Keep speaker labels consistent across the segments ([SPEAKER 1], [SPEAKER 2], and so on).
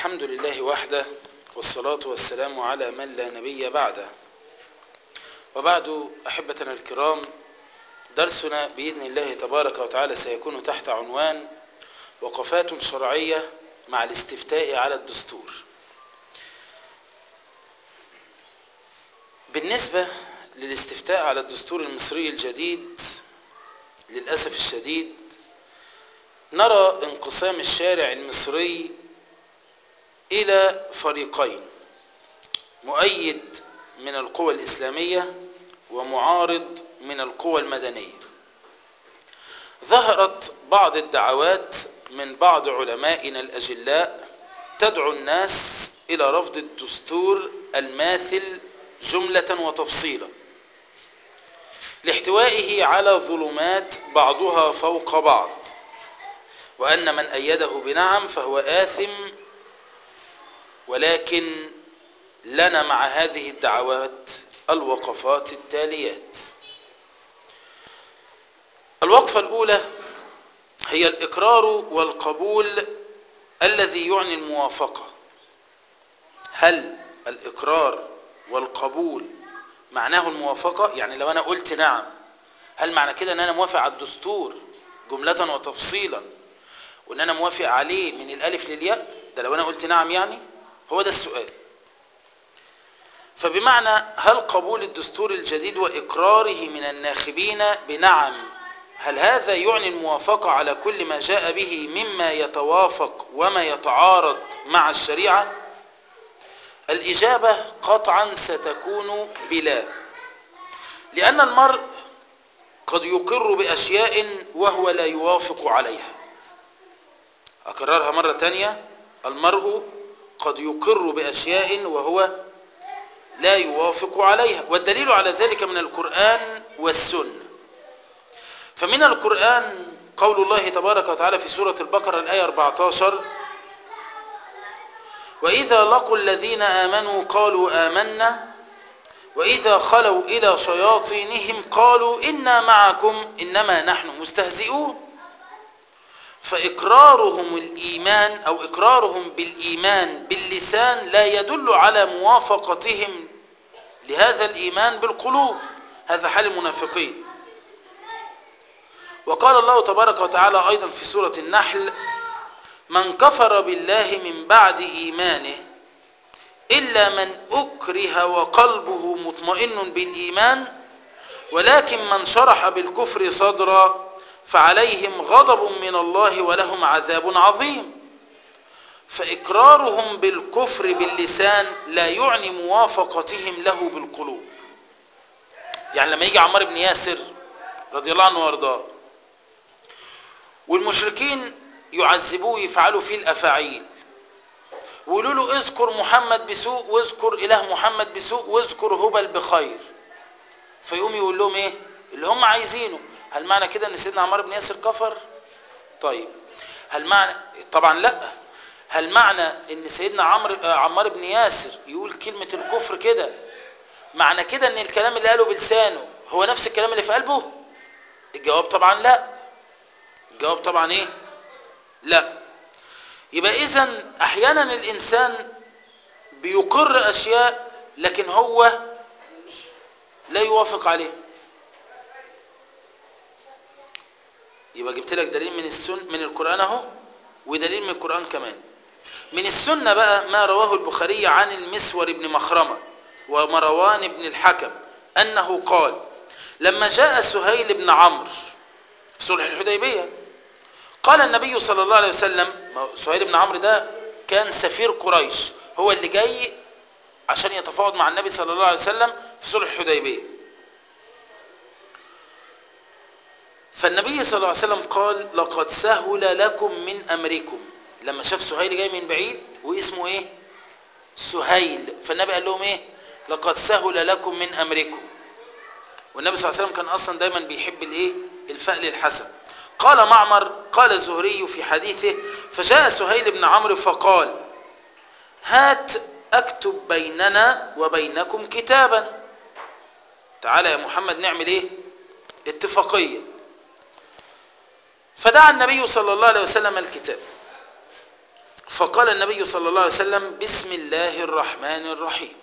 [SPEAKER 1] الحمد لله وحده والصلاة والسلام على من لا نبي بعده وبعد أحبتنا الكرام درسنا بإذن الله تبارك وتعالى سيكون تحت عنوان وقفات شرعية مع الاستفتاء على الدستور بالنسبة للاستفتاء على الدستور المصري الجديد للأسف الشديد نرى انقسام الشارع المصري إلى فريقين مؤيد من القوى الإسلامية ومعارض من القوى المدنية ظهرت بعض الدعوات من بعض علمائنا الأجلاء تدعو الناس إلى رفض الدستور الماثل جملة وتفصيلا لاحتوائه على ظلمات بعضها فوق بعض وأن من أيده بنعم فهو آثم ولكن لنا مع هذه الدعوات الوقفات التاليات الوقفة الأولى هي الإقرار والقبول الذي يعني الموافقة هل الإقرار والقبول معناه الموافقة يعني لو أنا قلت نعم هل معنى كده أن أنا موافق على الدستور جملة وتفصيلا وأن أنا موافق عليه من الألف للياء ده لو أنا قلت نعم يعني هو ده السؤال فبمعنى هل قبول الدستور الجديد وإقراره من الناخبين بنعم هل هذا يعني الموافقة على كل ما جاء به مما يتوافق وما يتعارض مع الشريعة الإجابة قطعا ستكون بلا لأن المرء قد يقر بأشياء وهو لا يوافق عليها أكررها مرة تانية المرء قد يقر بأشياء وهو لا يوافق عليها والدليل على ذلك من القرآن والسنة فمن القرآن قول الله تبارك وتعالى في سورة البقرة الآية 14 وإذا لقوا الذين آمنوا قالوا آمنا وإذا خلوا إلى شياطينهم قالوا إنا معكم إنما نحن مستهزئون فإقرارهم الإيمان أو إقرارهم بالإيمان باللسان لا يدل على موافقتهم لهذا الإيمان بالقلوب هذا حال المنافقين وقال الله تبارك وتعالى أيضا في سورة النحل من كفر بالله من بعد إيمانه إلا من أكره وقلبه مطمئن بالإيمان ولكن من شرح بالكفر صدرا فعليهم غضب من الله ولهم عذاب عظيم فإقرارهم بالكفر باللسان لا يعني موافقتهم له بالقلوب يعني لما يجي عمار بن ياسر رضي الله عنه وارضاه والمشركين يعذبوه يفعلوا فيه الأفاعيل ويقولوا له اذكر محمد بسوء واذكر إله محمد بسوء واذكر هبل بخير فيقوم يقول لهم ايه اللي هم عايزينه هل معنى كده ان سيدنا عمار بن ياسر كفر طيب هل معنى طبعا لا هل معنى ان سيدنا عمرو عمار بن ياسر يقول كلمة الكفر كده معنى كده ان الكلام اللي قاله بلسانه هو نفس الكلام اللي في قلبه الجواب طبعا لا الجواب طبعا ايه لا يبقى اذا احيانا الانسان بيقر اشياء لكن هو لا يوافق عليه يبقى جبت لك دليل من السن من القرآن اهو ودليل من القرآن كمان من السنة بقى ما رواه البخاري عن المسور بن مخرمة ومروان بن الحكم أنه قال لما جاء سهيل بن عمرو في صلح الحديبية قال النبي صلى الله عليه وسلم سهيل بن عمرو ده كان سفير قريش هو اللي جاي عشان يتفاوض مع النبي صلى الله عليه وسلم في صلح الحديبيه فالنبي صلى الله عليه وسلم قال لقد سهل لكم من أمركم لما شاف سهيل جاي من بعيد واسمه ايه سهيل فالنبي قال لهم ايه لقد سهل لكم من أمركم والنبي صلى الله عليه وسلم كان أصلا دايما بيحب الايه الفأل الحسن قال معمر قال الزهري في حديثه فجاء سهيل بن عمرو فقال هات أكتب بيننا وبينكم كتابا تعالى يا محمد نعمل ايه اتفاقيه فدعا النبي صلى الله عليه وسلم الكتاب فقال النبي صلى الله عليه وسلم بسم الله الرحمن الرحيم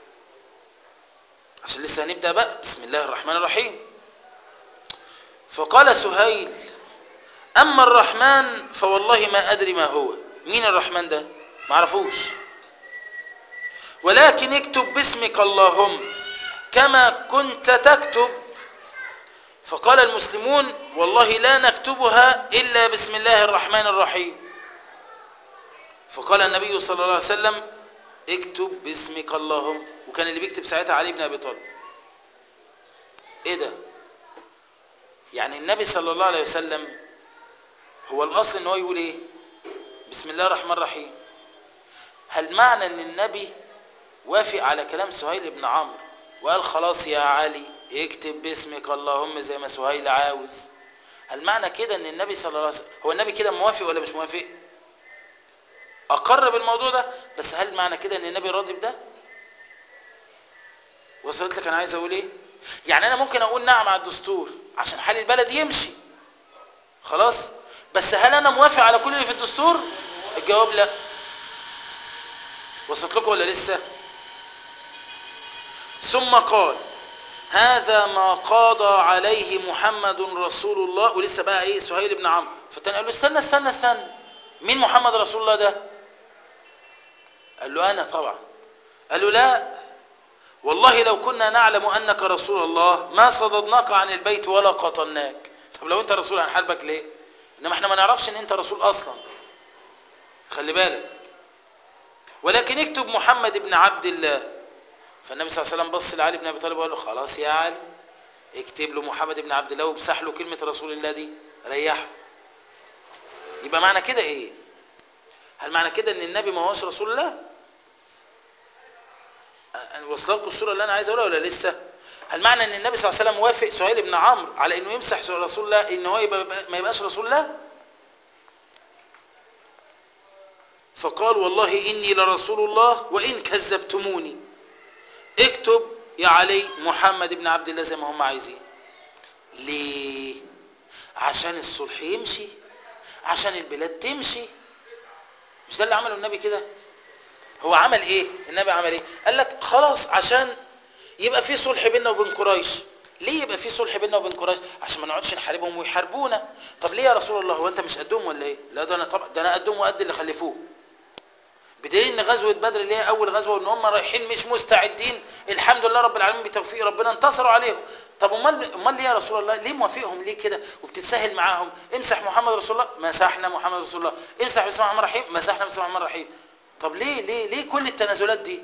[SPEAKER 1] عشان لسه هنبدأ بقى بسم الله الرحمن الرحيم فقال سهيل أما الرحمن فوالله ما أدري ما هو مين الرحمن ده ما عرفوش ولكن اكتب باسمك اللهم كما كنت تكتب فقال المسلمون والله لا نكتبها إلا بسم الله الرحمن الرحيم فقال النبي صلى الله عليه وسلم اكتب باسمك اللهم وكان اللي بيكتب ساعتها علي بن ابي طالب ايه ده يعني النبي صلى الله عليه وسلم هو الاصل ان هو يقول ايه بسم الله الرحمن الرحيم هل معنى ان النبي وافق على كلام سهيل بن عمرو وقال خلاص يا علي اكتب باسمك اللهم زي ما سهيل عاوز هل معنى كده ان النبي صلى الله عليه وسلم هو النبي كده موافق ولا مش موافق اقر بالموضوع ده بس هل معنى كده ان النبي راضي بده وصلت لك انا عايز اقول ايه يعني انا ممكن اقول نعم على الدستور عشان حال البلد يمشي خلاص بس هل انا موافق على كل اللي في الدستور الجواب لا وصلت لكم ولا لسه ثم قال هذا ما قاضى عليه محمد رسول الله ولسه بقى ايه سهيل بن عمرو فالتاني قال له استنى استنى استنى مين محمد رسول الله ده قال له انا طبعا قال له لا والله لو كنا نعلم انك رسول الله ما صددناك عن البيت ولا قتلناك طب لو انت رسول هنحاربك ليه انما احنا ما نعرفش ان انت رسول اصلا خلي بالك ولكن اكتب محمد بن عبد الله فالنبي صلى الله عليه وسلم بص لعلي بن ابي طالب وقال له خلاص يا علي اكتب له محمد بن عبد الله وامسح له كلمه رسول الله دي ريحه يبقى معنى كده ايه هل معنى كده ان النبي ما هوش رسول الله وصل لكم الصوره اللي انا عايز اقولها ولا لسه هل معنى ان النبي صلى الله عليه وسلم وافق سهيل بن عمرو على انه يمسح رسول الله ان هو يبقى ما يبقاش رسول الله فقال والله اني لرسول الله وان كذبتموني اكتب يا علي محمد بن عبد الله زي ما هم عايزين ليه عشان الصلح يمشي عشان البلاد تمشي مش ده اللي عمله النبي كده هو عمل ايه النبي عمل ايه قال لك خلاص عشان يبقى في صلح بيننا وبين قريش ليه يبقى في صلح بيننا وبين قريش عشان ما نقعدش نحاربهم ويحاربونا طب ليه يا رسول الله هو انت مش قدهم ولا ايه لا ده انا طبعا ده انا قدهم وقد اللي خلفوه بدليل ان غزوه بدر اللي هي اول غزوه وان هم رايحين مش مستعدين الحمد لله رب العالمين بتوفيق ربنا انتصروا عليهم طب امال امال ليه يا رسول الله ليه موافقهم ليه كده وبتتساهل معاهم امسح محمد رسول الله مسحنا محمد رسول الله امسح بسم الله الرحمن الرحيم مسحنا بسم الله الرحمن الرحيم طب ليه ليه ليه كل التنازلات دي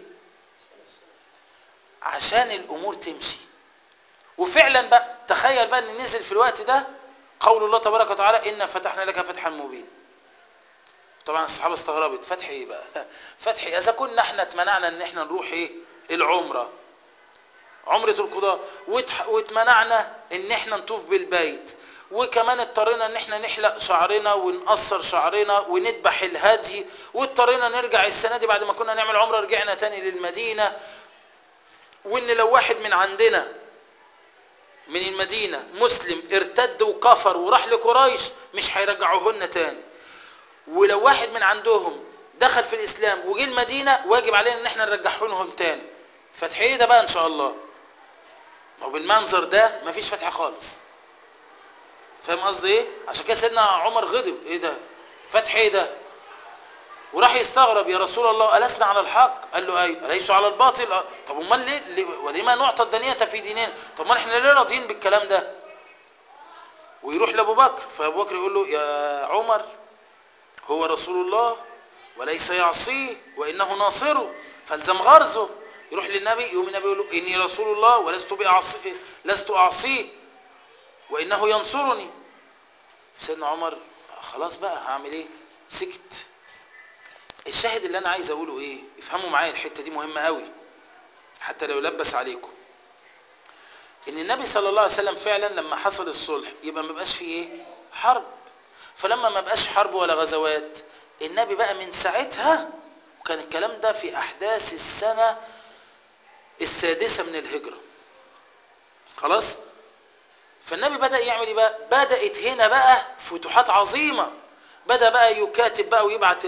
[SPEAKER 1] عشان الامور تمشي وفعلا بقى تخيل بقى ان نزل في الوقت ده قول الله تبارك وتعالى انا فتحنا لك فتحا مبينا طبعا الصحابه استغربت فتح ايه بقى فتح اذا كنا احنا اتمنعنا ان احنا نروح ايه العمره عمره القضاء واتمنعنا ان احنا نطوف بالبيت وكمان اضطرينا ان احنا نحلق شعرنا ونقصر شعرنا ونذبح الهدي واضطرينا نرجع السنه دي بعد ما كنا نعمل عمره رجعنا تاني للمدينه وان لو واحد من عندنا من المدينه مسلم ارتد وكفر وراح لقريش مش هيرجعوهن تاني ولو واحد من عندهم دخل في الاسلام وجه المدينه واجب علينا ان احنا نرجعه لهم تاني فتح ايه ده بقى ان شاء الله ما هو بالمنظر ده مفيش فتح خالص فاهم قصدي ايه عشان كده سيدنا عمر غضب ايه ده فتح ايه ده وراح يستغرب يا رسول الله ألسنا على الحق قال له ايوه ليسوا على الباطل طب امال ليه, ليه ولما نعطى الدنية في ديننا طب ما احنا ليه راضيين بالكلام ده ويروح لابو بكر فابو بكر يقول له يا عمر هو رسول الله وليس يعصيه وانه ناصره فالزم غرزه يروح للنبي يقوم النبي يقول له اني رسول الله ولست باعصيه لست اعصيه وانه ينصرني سيدنا عمر خلاص بقى هعمل ايه سكت الشاهد اللي انا عايز اقوله ايه افهموا معايا الحته دي مهمه قوي حتى لو لبس عليكم ان النبي صلى الله عليه وسلم فعلا لما حصل الصلح يبقى ما بقاش فيه ايه حرب فلما ما بقاش حرب ولا غزوات النبي بقى من ساعتها وكان الكلام ده في احداث السنه السادسه من الهجره خلاص فالنبي بدا يعمل ايه بقى بدات هنا بقى فتوحات عظيمه بدا بقى يكاتب بقى ويبعت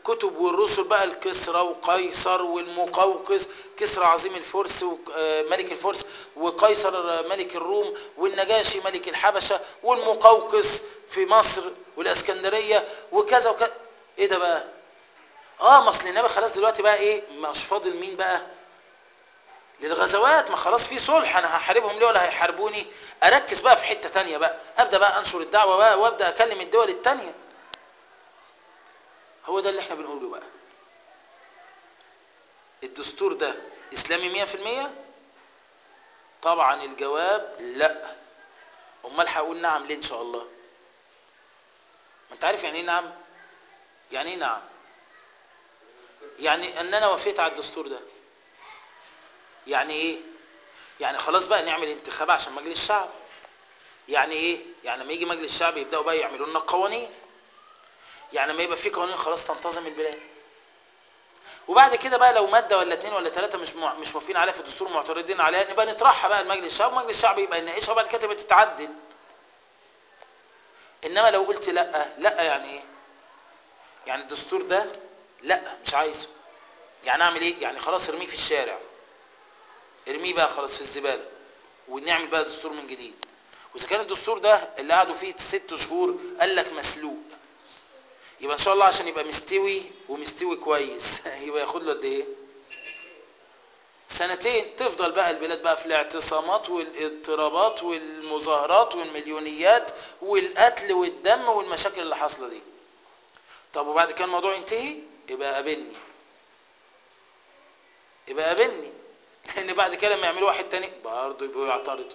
[SPEAKER 1] كتب والرسل بقى الكسرى وقيصر والمقوقس كسرى عظيم الفرس ملك الفرس وقيصر ملك الروم والنجاشي ملك الحبشة والمقوقس في مصر والاسكندرية وكذا وكذا ايه ده بقى اه ما اصل النبي خلاص دلوقتي بقى ايه مش فاضل مين بقى للغزوات ما خلاص في صلح انا هحاربهم ليه ولا هيحاربوني اركز بقى في حتة تانية بقى ابدا بقى انشر الدعوة بقى وابدا اكلم الدول التانية هو ده اللي احنا بنقوله بقى الدستور ده اسلامي مية في المية طبعا الجواب لا امال هقول نعم ليه ان شاء الله ما انت عارف يعني ايه نعم يعني ايه نعم يعني ان انا وافقت على الدستور ده يعني ايه يعني خلاص بقى نعمل انتخاب عشان مجلس الشعب يعني ايه يعني لما يجي مجلس الشعب يبداوا بقى يعملوا لنا قوانين يعني لما يبقى في قوانين خلاص تنتظم البلاد وبعد كده بقى لو ماده ولا اتنين ولا تلاته مش مع... مش موافقين عليها في الدستور معترضين عليها نبقى نطرحها بقى لمجلس الشعب ومجلس الشعب يبقى يناقشها وبعد كده تبقى تتعدل انما لو قلت لا لا يعني ايه يعني الدستور ده لا مش عايزه يعني اعمل ايه يعني خلاص ارميه في الشارع ارميه بقى خلاص في الزباله ونعمل بقى دستور من جديد واذا كان الدستور ده اللي قعدوا فيه ست شهور قال لك مسلوق يبقى ان شاء الله عشان يبقى مستوي ومستوي كويس يبقى ياخد له قد ايه سنتين تفضل بقى البلاد بقى في الاعتصامات والاضطرابات والمظاهرات والمليونيات والقتل والدم والمشاكل اللي حاصله دي طب وبعد كده الموضوع ينتهي يبقى قابلني يبقى قابلني لان بعد كده لما يعملوا واحد تاني برضه يبقوا يعترضوا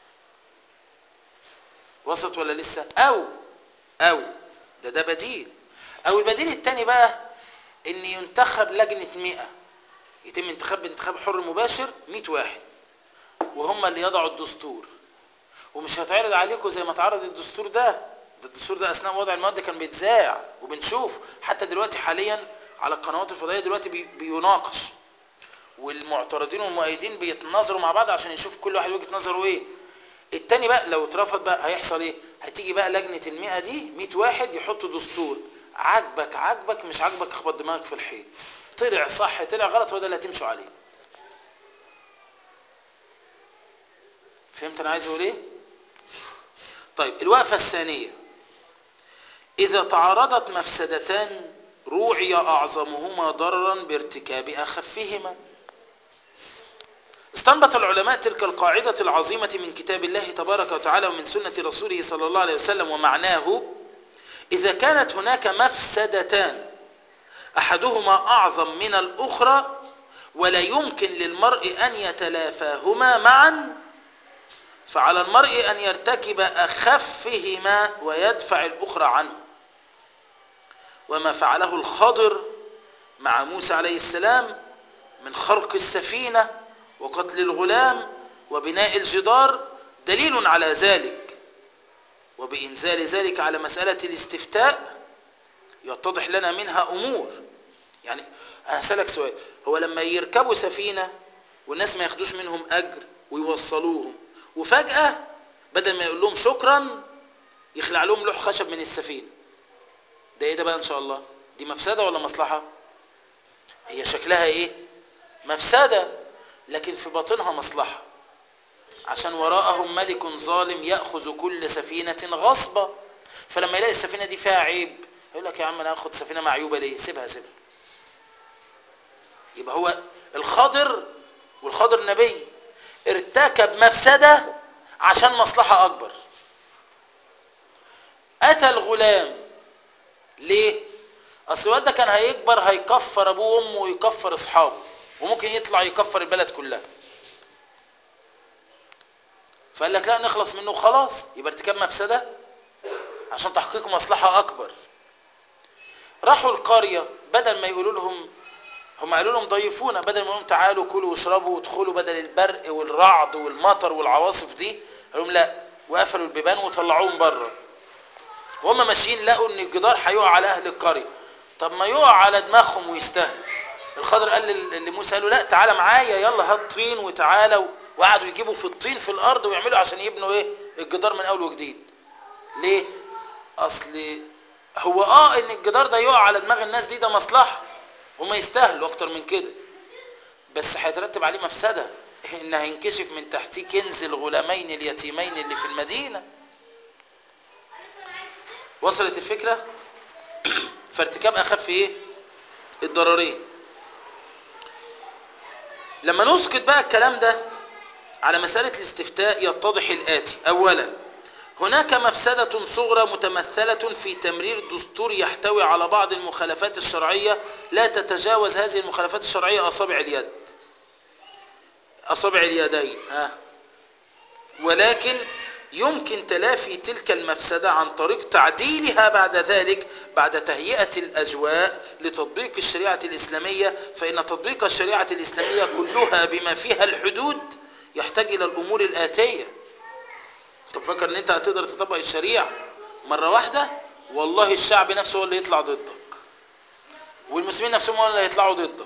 [SPEAKER 1] وسط ولا لسه او او ده ده بديل او البديل التاني بقى ان ينتخب لجنة مئة يتم انتخاب بانتخاب حر مباشر مئة واحد وهم اللي يضعوا الدستور ومش هيتعرض عليكم زي ما اتعرض الدستور ده ده الدستور ده اثناء وضع المواد كان بيتذاع وبنشوف حتى دلوقتي حاليا على القنوات الفضائيه دلوقتي بي بيناقش والمعترضين والمؤيدين بيتناظروا مع بعض عشان يشوف كل واحد وجهه نظره ايه التاني بقى لو اترفض بقى هيحصل ايه هتيجي بقى لجنه المئة دي 100 واحد يحطوا دستور عاجبك عاجبك مش عاجبك اخبط دماغك في الحيط طلع صح طلع غلط هو ده اللي هتمشوا عليه فهمت انا عايز اقول ايه طيب الوقفه الثانيه اذا تعارضت مفسدتان روعي اعظمهما ضررا بارتكاب اخفهما استنبط العلماء تلك القاعدة العظيمة من كتاب الله تبارك وتعالى ومن سنة رسوله صلى الله عليه وسلم ومعناه إذا كانت هناك مفسدتان أحدهما أعظم من الأخرى ولا يمكن للمرء أن يتلافاهما معا فعلى المرء أن يرتكب أخفهما ويدفع الأخرى عنه وما فعله الخضر مع موسى عليه السلام من خرق السفينة وقتل الغلام وبناء الجدار دليل على ذلك وبإنزال ذلك على مسألة الاستفتاء يتضح لنا منها أمور يعني هسألك سؤال هو لما يركبوا سفينة والناس ما ياخدوش منهم أجر ويوصلوهم وفجأة بدل ما يقول لهم شكرا يخلع لهم لوح خشب من السفينة ده ايه ده بقى ان شاء الله دي مفسدة ولا مصلحة هي شكلها ايه مفسدة لكن في باطنها مصلحة عشان وراءهم ملك ظالم يأخذ كل سفينة غصبا فلما يلاقي السفينة دي فيها عيب يقول لك يا عم انا هاخد سفينة معيوبة ليه سيبها سيبها يبقى هو الخضر والخضر نبي ارتكب مفسدة عشان مصلحة أكبر أتى الغلام ليه؟ أصل الواد ده كان هيكبر هيكفر أبوه وأمه ويكفر أصحابه وممكن يطلع يكفر البلد كلها فقال لك لا نخلص منه خلاص يبقى ارتكاب مفسدة عشان تحقيق مصلحة أكبر راحوا القرية بدل ما يقولوا لهم هم قالوا لهم ضيفونا بدل ما يقولوا لهم تعالوا كلوا واشربوا وادخلوا بدل البرق والرعد والمطر والعواصف دي قالوا لهم لا وقفلوا البيبان وطلعوهم بره وهم ماشيين لقوا ان الجدار هيقع على اهل القريه طب ما يقع على دماغهم ويستاهل الخضر قال لموسى قال له لا تعالى معايا يلا هات طين وتعالى وقعدوا يجيبوا في الطين في الارض ويعملوا عشان يبنوا ايه الجدار من اول وجديد ليه اصل هو اه ان الجدار ده يقع على دماغ الناس دي ده مصلحه هما يستاهلوا اكتر من كده بس هيترتب عليه مفسده ان هينكشف من تحتيه كنز الغلامين اليتيمين اللي في المدينه وصلت الفكره فارتكاب اخف ايه الضررين لما نسقط بقى الكلام ده على مسألة الاستفتاء يتضح الآتي أولا هناك مفسدة صغرى متمثلة في تمرير دستور يحتوي على بعض المخالفات الشرعية لا تتجاوز هذه المخالفات الشرعية أصابع اليد أصابع اليدين ها ولكن يمكن تلافي تلك المفسدة عن طريق تعديلها بعد ذلك بعد تهيئة الأجواء لتطبيق الشريعة الإسلامية فإن تطبيق الشريعة الإسلامية كلها بما فيها الحدود يحتاج إلى الأمور الآتية طب فكر ان انت هتقدر تطبق الشريعة مرة واحدة والله الشعب نفسه هو اللي يطلع ضدك والمسلمين نفسهم هو اللي هيطلعوا ضدك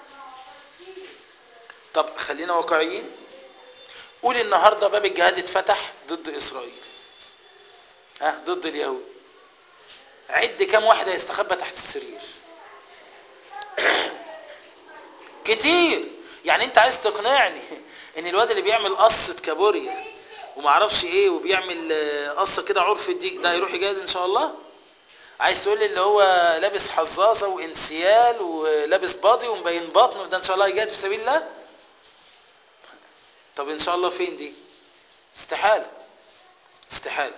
[SPEAKER 1] طب خلينا واقعيين قول النهاردة باب الجهاد اتفتح ضد إسرائيل ها ضد اليهود عد كام واحد هيستخبى تحت السرير كتير يعني انت عايز تقنعني ان الواد اللي بيعمل قصة كابوريا وما اعرفش ايه وبيعمل قصة كده عرف الديك ده هيروح يجاهد ان شاء الله عايز تقول لي اللي هو لابس حظاظة وانسيال ولابس باضي ومبين بطنه ده ان شاء الله يجاهد في سبيل الله طب ان شاء الله فين دي استحالة استحالة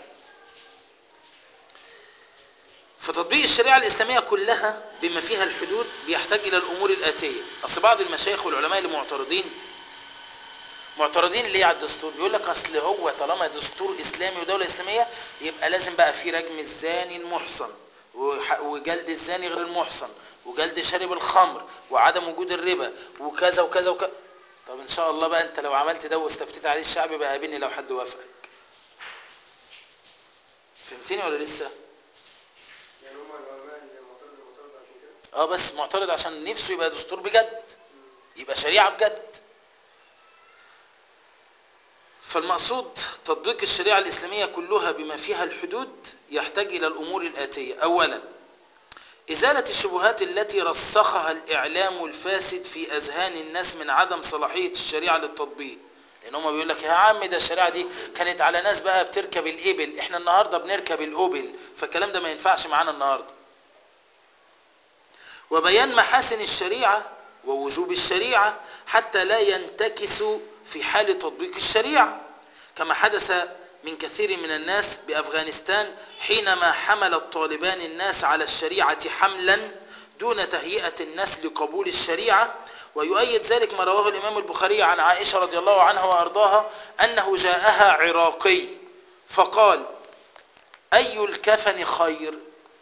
[SPEAKER 1] فتطبيق الشريعة الإسلامية كلها بما فيها الحدود بيحتاج إلى الأمور الآتية أصل بعض المشايخ والعلماء اللي معترضين معترضين ليه على الدستور بيقول لك أصل هو طالما دستور إسلامي ودولة إسلامية يبقى لازم بقى في رجم الزاني المحصن وجلد الزاني غير المحصن وجلد شارب الخمر وعدم وجود الربا وكذا وكذا وكذا طب ان شاء الله بقى انت لو عملت ده واستفتيت عليه الشعب بقى قابلني لو حد وافقك فهمتني ولا لسه
[SPEAKER 2] يعني هم العلماء اللي معترض معترض عشان كده
[SPEAKER 1] اه بس معترض عشان نفسه يبقى دستور بجد يبقى شريعة بجد فالمقصود تطبيق الشريعة الإسلامية كلها بما فيها الحدود يحتاج إلى الأمور الآتية أولا إزالة الشبهات التي رسخها الإعلام الفاسد في أذهان الناس من عدم صلاحية الشريعة للتطبيق لأن هم بيقول لك يا عم ده الشريعة دي كانت على ناس بقى بتركب الإبل إحنا النهاردة بنركب الأوبل فالكلام ده ما ينفعش معانا النهاردة وبيان محاسن الشريعة ووجوب الشريعة حتى لا ينتكس في حال تطبيق الشريعة كما حدث من كثير من الناس بأفغانستان حينما حمل الطالبان الناس على الشريعة حملا دون تهيئة الناس لقبول الشريعة ويؤيد ذلك ما رواه الإمام البخاري عن عائشة رضي الله عنها وأرضاها أنه جاءها عراقي فقال أي الكفن خير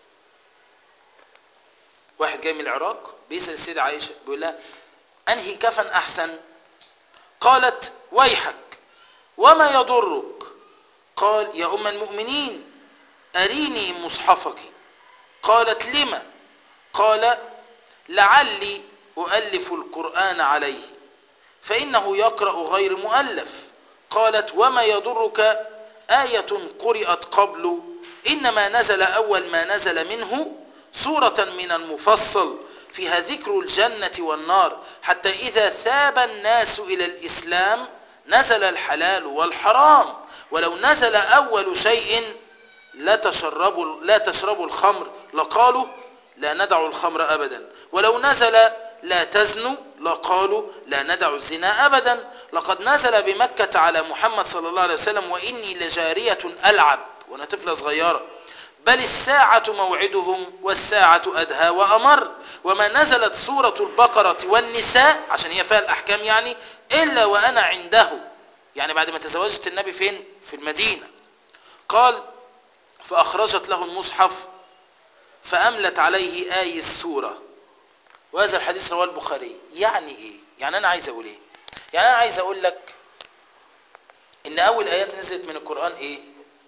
[SPEAKER 1] واحد جاي من العراق بيسأل السيدة عائشة بيقول لها أنهي كفن أحسن قالت ويحك وما يضرك قال يا أم المؤمنين أريني مصحفك قالت لما قال لعلي أؤلف القرآن عليه فإنه يقرأ غير مؤلف قالت وما يضرك آية قرأت قبل إنما نزل أول ما نزل منه سورة من المفصل فيها ذكر الجنة والنار حتى إذا ثاب الناس إلى الإسلام نزل الحلال والحرام ولو نزل أول شيء لا تشربوا, لا تشربوا الخمر لقالوا لا ندع الخمر أبدا ولو نزل لا تزنوا لقالوا لا ندع الزنا أبدا لقد نزل بمكة على محمد صلى الله عليه وسلم وإني لجارية ألعب وأنا طفلة صغيرة بل الساعة موعدهم والساعة أدهى وأمر وما نزلت سورة البقرة والنساء عشان هي فيها الأحكام يعني إلا وأنا عنده يعني بعد ما تزوجت النبي فين في المدينة قال فأخرجت له المصحف فأملت عليه آي السورة وهذا الحديث رواه البخاري يعني إيه يعني أنا عايز أقول إيه يعني أنا عايز أقول لك إن أول آيات نزلت من القرآن إيه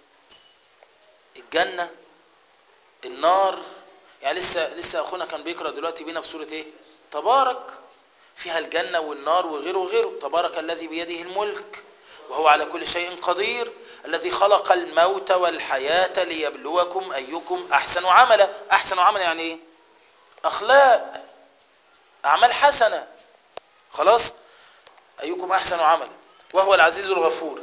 [SPEAKER 1] الجنة النار يعني لسه لسه اخونا كان بيقرا دلوقتي بينا بسوره ايه تبارك فيها الجنه والنار وغيره وغيره تبارك الذي بيده الملك وهو على كل شيء قدير الذي خلق الموت والحياة ليبلوكم أيكم أحسن عملا أحسن عملا يعني إيه أخلاق أعمال حسنة خلاص أيكم أحسن عملا وهو العزيز الغفور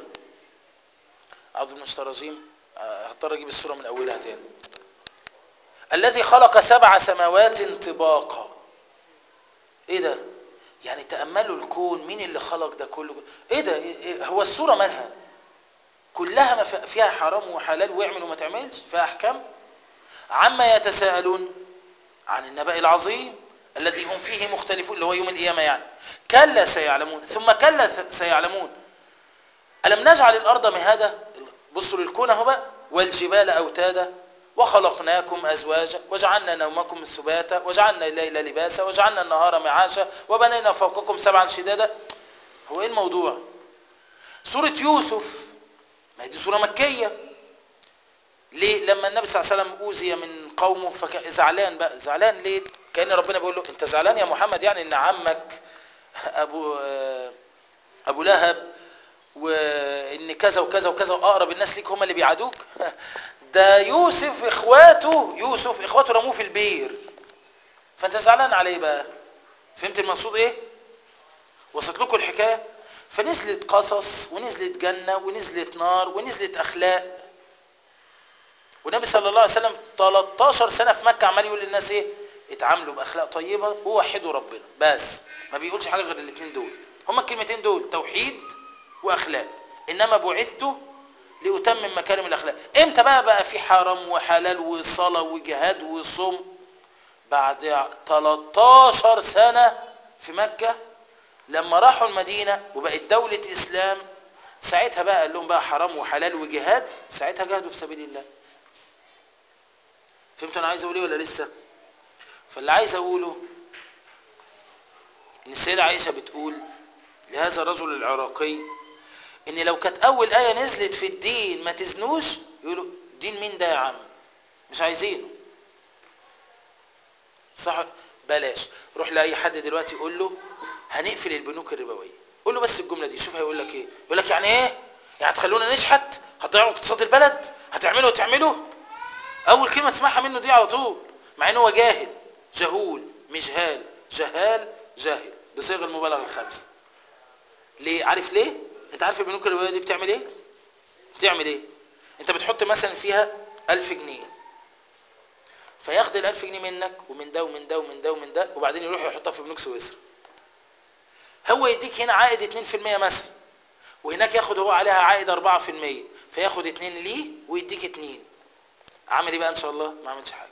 [SPEAKER 1] أعوذ بالله من الشيطان الرجيم آه، هضطر أجيب السورة من أولها تاني الذي خلق سبع سماوات طباقا ايه ده يعني تأملوا الكون مين اللي خلق ده كله ايه ده إيه إيه هو السورة مالها كلها ما في- فيها حرام وحلال واعمل وما تعملش فيها احكام عما يتساءلون عن النبأ العظيم الذي هم فيه مختلفون اللي هو يوم القيامة يعني كلا سيعلمون ثم كلا ث- سيعلمون ألم نجعل الأرض مهادا بصوا للكون اهو بقى والجبال أوتادا وخلقناكم أزواجا وجعلنا نومكم سباتا وجعلنا الليل لباسا وجعلنا النهار معاشا وبنينا فوقكم سبعا شدادا هو ايه الموضوع سورة يوسف ما هي دي سورة مكية ليه لما النبي صلى الله عليه وسلم أوذي من قومه فكان زعلان بقى زعلان ليه كأن ربنا بيقول له انت زعلان يا محمد يعني ان عمك ابو آه، ابو لهب وان كذا وكذا وكذا واقرب الناس ليك هم اللي بيعادوك ده يوسف اخواته يوسف اخواته رموه في البير فانت زعلان عليه بقى فهمت المقصود ايه وصلت لكم الحكايه فنزلت قصص ونزلت جنه ونزلت نار ونزلت اخلاق والنبي صلى الله عليه وسلم 13 سنه في مكه عمال يقول للناس ايه اتعاملوا باخلاق طيبه ووحدوا ربنا بس ما بيقولش حاجه غير الاثنين دول هما الكلمتين دول توحيد واخلاق انما بعثت لاتمم مكارم الاخلاق امتى بقى بقى في حرام وحلال وصلاه وجهاد وصوم بعد 13 سنه في مكه لما راحوا المدينه وبقت دوله اسلام ساعتها بقى قال لهم بقى حرام وحلال وجهاد ساعتها جاهدوا في سبيل الله فهمتوا انا عايز اقول ايه ولا لسه فاللي عايز اقوله ان السيده عائشه بتقول لهذا الرجل العراقي ان لو كانت اول ايه نزلت في الدين ما تزنوش يقولوا دين مين ده يا عم مش عايزينه صح بلاش روح لاي حد دلوقتي قول له هنقفل البنوك الربويه قول له بس الجمله دي شوف هيقول لك ايه يقول لك يعني ايه يعني هتخلونا نشحت هتضيعوا اقتصاد البلد هتعملوا وتعملوا اول كلمه تسمعها منه دي على طول مع انه هو جاهل جهول مجهال جهال جاهل بصيغه المبالغه الخامسه ليه عارف ليه انت عارف البنوك الربويه دي بتعمل ايه بتعمل ايه انت بتحط مثلا فيها ألف جنيه فياخد الألف جنيه منك ومن ده ومن ده ومن ده ومن ده وبعدين يروح يحطها في بنوك سويسرا هو يديك هنا عائد 2% مثلا وهناك ياخد هو عليها عائد 4% فياخد 2 ليه ويديك 2 عمل ايه بقى ان شاء الله ما عملش حاجه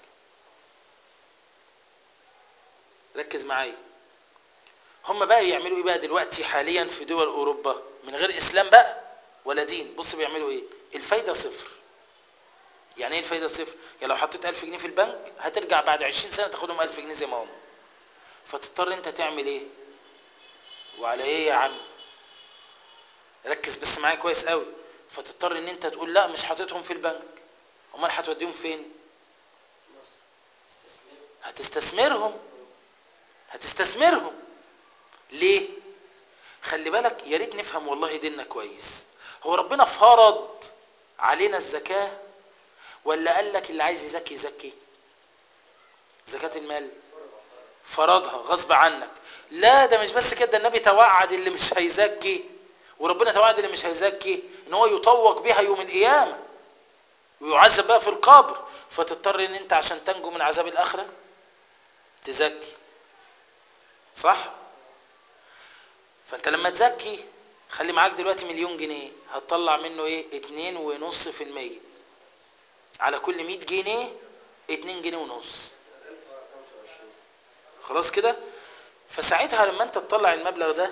[SPEAKER 1] ركز معايا هم بقى يعملوا ايه بقى دلوقتي حاليا في دول اوروبا من غير اسلام بقى ولا دين بص بيعملوا ايه الفايده صفر يعني ايه الفايده صفر يعني لو حطيت 1000 جنيه في البنك هترجع بعد 20 سنه تاخدهم 1000 جنيه زي ما هم فتضطر انت تعمل ايه وعلى ايه يا عم ركز بس معايا كويس قوي فتضطر ان انت تقول لا مش حاططهم في البنك امال هتوديهم فين هتستثمرهم هتستثمرهم ليه خلي بالك يا ريت نفهم والله ديننا كويس هو ربنا فرض علينا الزكاه ولا قال لك اللي عايز يزكي يزكي زكاه المال فرضها غصب عنك لا ده مش بس كده ده النبي توعد اللي مش هيزكي وربنا توعد اللي مش هيزكي ان هو يطوق بها يوم القيامه ويعذب بقى في القبر فتضطر ان انت عشان تنجو من عذاب الاخره تزكي صح فانت لما تزكي خلي معاك دلوقتي مليون جنيه هتطلع منه ايه اتنين ونص في المية على كل مية جنيه اتنين جنيه ونص خلاص كده فساعتها لما انت تطلع المبلغ ده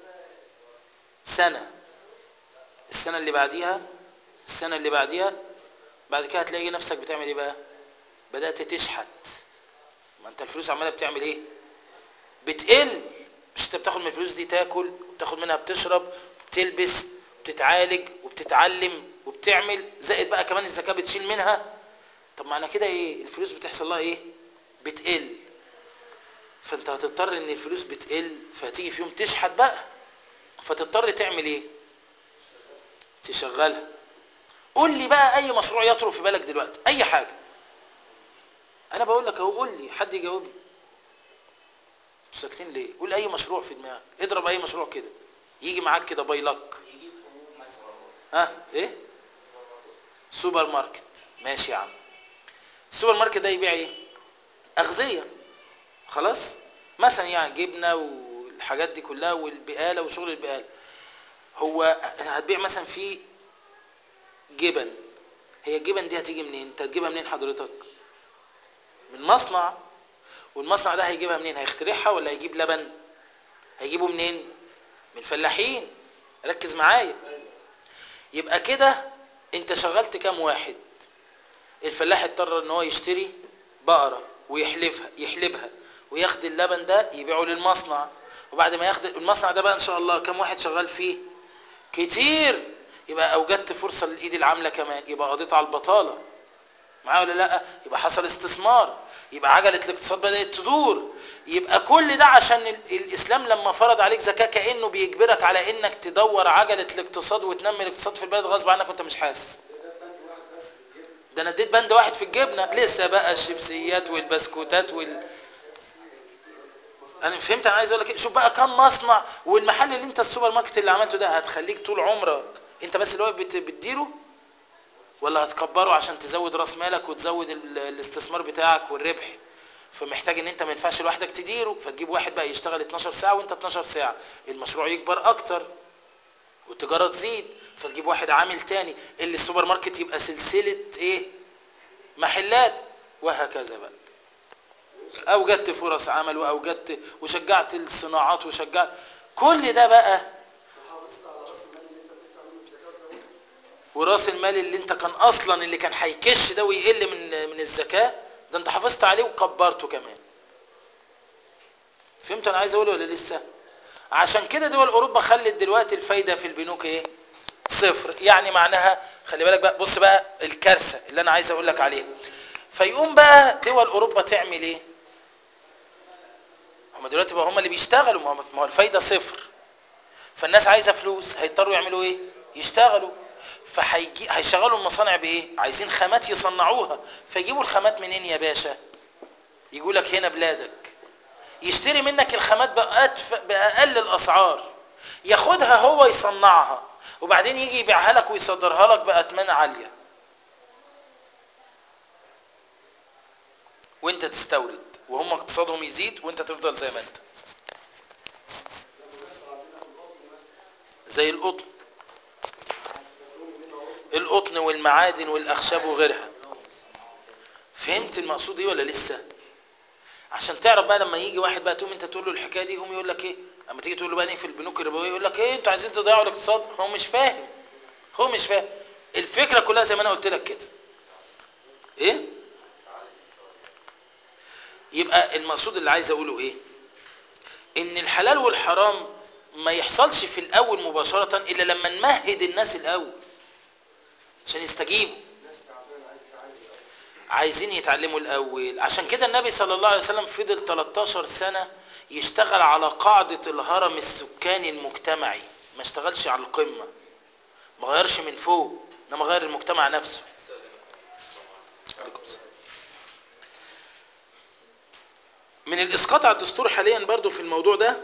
[SPEAKER 1] سنة السنة اللي بعديها السنة اللي بعديها بعد كده هتلاقي نفسك بتعمل ايه بقى بدأت تشحت ما انت الفلوس عمالة بتعمل ايه بتقل مش انت بتاخد من الفلوس دي تاكل وبتاخد منها بتشرب بتلبس وبتتعالج وبتتعلم وبتعمل زائد بقى كمان الزكاة بتشيل منها طب معنى كده ايه الفلوس بتحصل لها ايه بتقل فانت هتضطر ان الفلوس بتقل فهتيجي في يوم تشحت بقى فتضطر تعمل ايه تشغلها قول لي بقى اي مشروع يطرق في بالك دلوقتي اي حاجه انا بقول لك اهو قول لي حد يجاوبني ساكتين ليه قول اي مشروع في دماغك اضرب اي مشروع كده يجي معاك كده باي لك
[SPEAKER 2] يجيب حبوب مثلا
[SPEAKER 1] ها ايه سوبر ماركت ماشي يا عم السوبر ماركت ده يبيع ايه اغذيه خلاص مثلا يعني جبنه والحاجات دي كلها والبقاله وشغل البقاله هو هتبيع مثلا في جبن هي الجبن دي هتيجي منين انت هتجيبها منين حضرتك من مصنع والمصنع ده هيجيبها منين هيخترعها ولا هيجيب لبن هيجيبه منين من الفلاحين ركز معايا يبقى كده انت شغلت كام واحد الفلاح اضطر ان هو يشتري بقرة ويحلفها يحلبها وياخد اللبن ده يبيعه للمصنع وبعد ما ياخد المصنع ده بقى ان شاء الله كام واحد شغال فيه كتير يبقى اوجدت فرصة للايد العاملة كمان يبقى قضيت على البطالة معايا ولا لا يبقى حصل استثمار يبقى عجلة الاقتصاد بدأت تدور يبقى كل ده عشان ال- الاسلام لما فرض عليك زكاة كأنه بيجبرك على انك تدور عجلة الاقتصاد وتنمي الاقتصاد في البلد غصب عنك وانت مش حاسس ده انا اديت بند واحد في الجبنه لسه بقى الشيبسيات والبسكوتات وال انا فهمت انا عايز اقول لك إيه؟ شوف بقى كم مصنع والمحل اللي انت السوبر ماركت اللي عملته ده هتخليك طول عمرك انت بس اللي هو بت- بتديره ولا هتكبره عشان تزود راس مالك وتزود ال- الاستثمار بتاعك والربح فمحتاج ان انت ما ينفعش لوحدك تديره فتجيب واحد بقى يشتغل 12 ساعه وانت 12 ساعه المشروع يكبر اكتر والتجاره تزيد فتجيب واحد عامل تاني اللي السوبر ماركت يبقى سلسله ايه محلات وهكذا بقى اوجدت فرص عمل واوجدت وشجعت الصناعات وشجعت كل ده بقى
[SPEAKER 2] حافظت على راس المال اللي انت بتدفع منه الزكاه وزودت
[SPEAKER 1] وراس المال اللي انت كان اصلا اللي كان هيكش ده ويقل من من الزكاه ده انت حافظت عليه وكبرته كمان فهمت انا عايز اقوله ولا لسه عشان كده دول اوروبا خلت دلوقتي الفايده في البنوك ايه صفر يعني معناها خلي بالك بقى بص بقى الكارثه اللي انا عايز اقول لك عليها فيقوم بقى دول اوروبا تعمل ايه هم دلوقتي بقى هم اللي بيشتغلوا ما هو ما هو الفايده صفر فالناس عايزه فلوس هيضطروا يعملوا ايه يشتغلوا فهيجي هيشغلوا المصانع بايه عايزين خامات يصنعوها فيجيبوا الخامات منين يا باشا يقول لك هنا بلادك يشتري منك الخامات بأدف... باقل الاسعار ياخدها هو يصنعها وبعدين يجي يبيعها لك ويصدرها لك باثمان عاليه وانت تستورد وهم اقتصادهم يزيد وانت تفضل زي ما انت زي القطن القطن والمعادن والاخشاب وغيرها فهمت المقصود ايه ولا لسه عشان تعرف بقى لما يجي واحد بقى تقوم انت تقول له الحكايه دي يقوم يقول لك ايه اما تيجي تقول له بقى في البنوك الربويه يقول لك ايه انتوا عايزين تضيعوا الاقتصاد هو مش فاهم هو مش فاهم الفكره كلها زي ما انا قلت لك كده ايه يبقى المقصود اللي عايز اقوله ايه ان الحلال والحرام ما يحصلش في الاول مباشره الا لما نمهد الناس الاول عشان يستجيبوا
[SPEAKER 2] الناس تعبانه عايز تعالج
[SPEAKER 1] عايزين يتعلموا الاول عشان كده النبي صلى الله عليه وسلم فضل 13 سنة يشتغل على قاعدة الهرم السكاني المجتمعي ما اشتغلش على القمة ما غيرش من فوق انما غير المجتمع نفسه عليكم السلام. من الاسقاط على الدستور حاليا برضو في الموضوع ده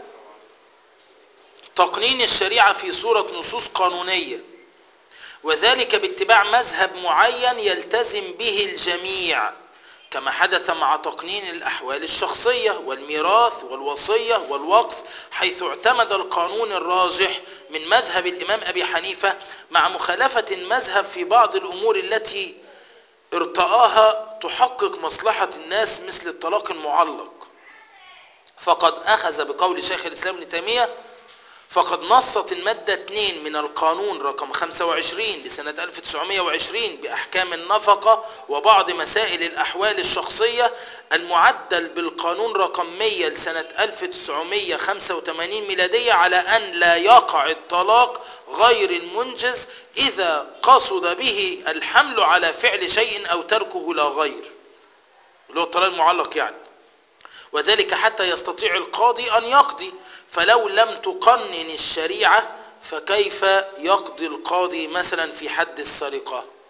[SPEAKER 1] تقنين الشريعة في صورة نصوص قانونية وذلك باتباع مذهب معين يلتزم به الجميع كما حدث مع تقنين الأحوال الشخصية والميراث والوصية والوقف حيث اعتمد القانون الراجح من مذهب الإمام أبي حنيفة مع مخالفة المذهب في بعض الأمور التي ارتآها تحقق مصلحة الناس مثل الطلاق المعلق فقد أخذ بقول شيخ الإسلام ابن تيمية فقد نصت المادة 2 من القانون رقم 25 لسنة 1920 بأحكام النفقة وبعض مسائل الأحوال الشخصية المعدل بالقانون رقم 100 لسنة 1985 ميلادية على أن لا يقع الطلاق غير المنجز إذا قصد به الحمل على فعل شيء أو تركه لا غير اللي هو الطلاق المعلق يعني وذلك حتى يستطيع القاضي أن يقضي فلو لم تقنن الشريعة فكيف يقضي القاضي مثلا في حد السرقة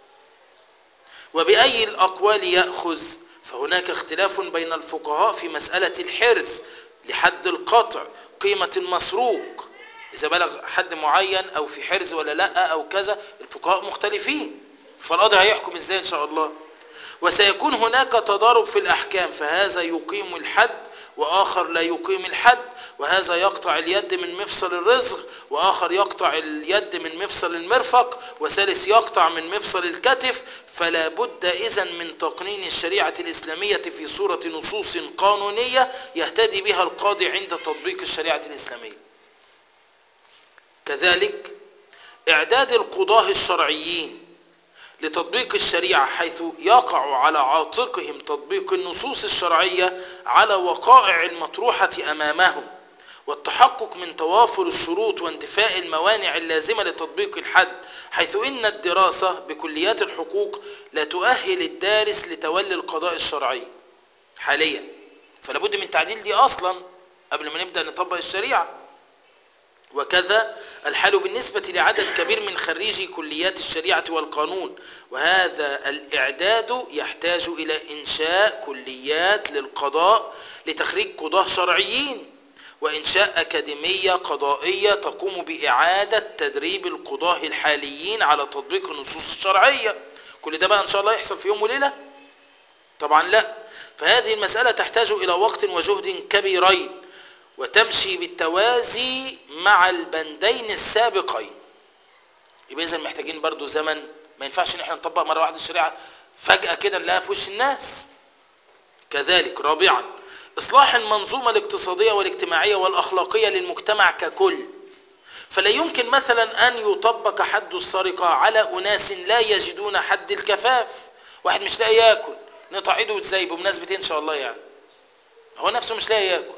[SPEAKER 1] وبأي الأقوال يأخذ فهناك اختلاف بين الفقهاء في مسألة الحرز لحد القطع قيمة المسروق إذا بلغ حد معين أو في حرز ولا لا أو كذا الفقهاء مختلفين فالقاضي هيحكم إزاي إن شاء الله وسيكون هناك تضارب في الأحكام فهذا يقيم الحد وآخر لا يقيم الحد وهذا يقطع اليد من مفصل الرزق وآخر يقطع اليد من مفصل المرفق وثالث يقطع من مفصل الكتف فلا بد إذا من تقنين الشريعة الإسلامية في صورة نصوص قانونية يهتدي بها القاضي عند تطبيق الشريعة الإسلامية كذلك إعداد القضاة الشرعيين لتطبيق الشريعة حيث يقع على عاتقهم تطبيق النصوص الشرعية على وقائع المطروحة أمامهم والتحقق من توافر الشروط وانتفاء الموانع اللازمة لتطبيق الحد حيث إن الدراسة بكليات الحقوق لا تؤهل الدارس لتولي القضاء الشرعي حاليا فلا بد من تعديل دي أصلا قبل ما نبدأ نطبق الشريعة وكذا الحال بالنسبة لعدد كبير من خريجي كليات الشريعة والقانون وهذا الإعداد يحتاج إلى إنشاء كليات للقضاء لتخريج قضاة شرعيين وإنشاء أكاديمية قضائية تقوم بإعادة تدريب القضاة الحاليين على تطبيق النصوص الشرعية كل ده بقى إن شاء الله يحصل في يوم وليلة طبعا لا فهذه المسألة تحتاج إلى وقت وجهد كبيرين وتمشي بالتوازي مع البندين السابقين يبقى إذا محتاجين برضو زمن ما ينفعش ان احنا نطبق مرة واحدة الشريعة فجأة كده نلاقيها في وش الناس كذلك رابعا إصلاح المنظومة الاقتصادية والاجتماعية والأخلاقية للمجتمع ككل فلا يمكن مثلا أن يطبق حد السرقة على أناس لا يجدون حد الكفاف واحد مش لاقي ياكل نقطع ايده وتزاي بمناسبة ان شاء الله يعني هو نفسه مش لاقي ياكل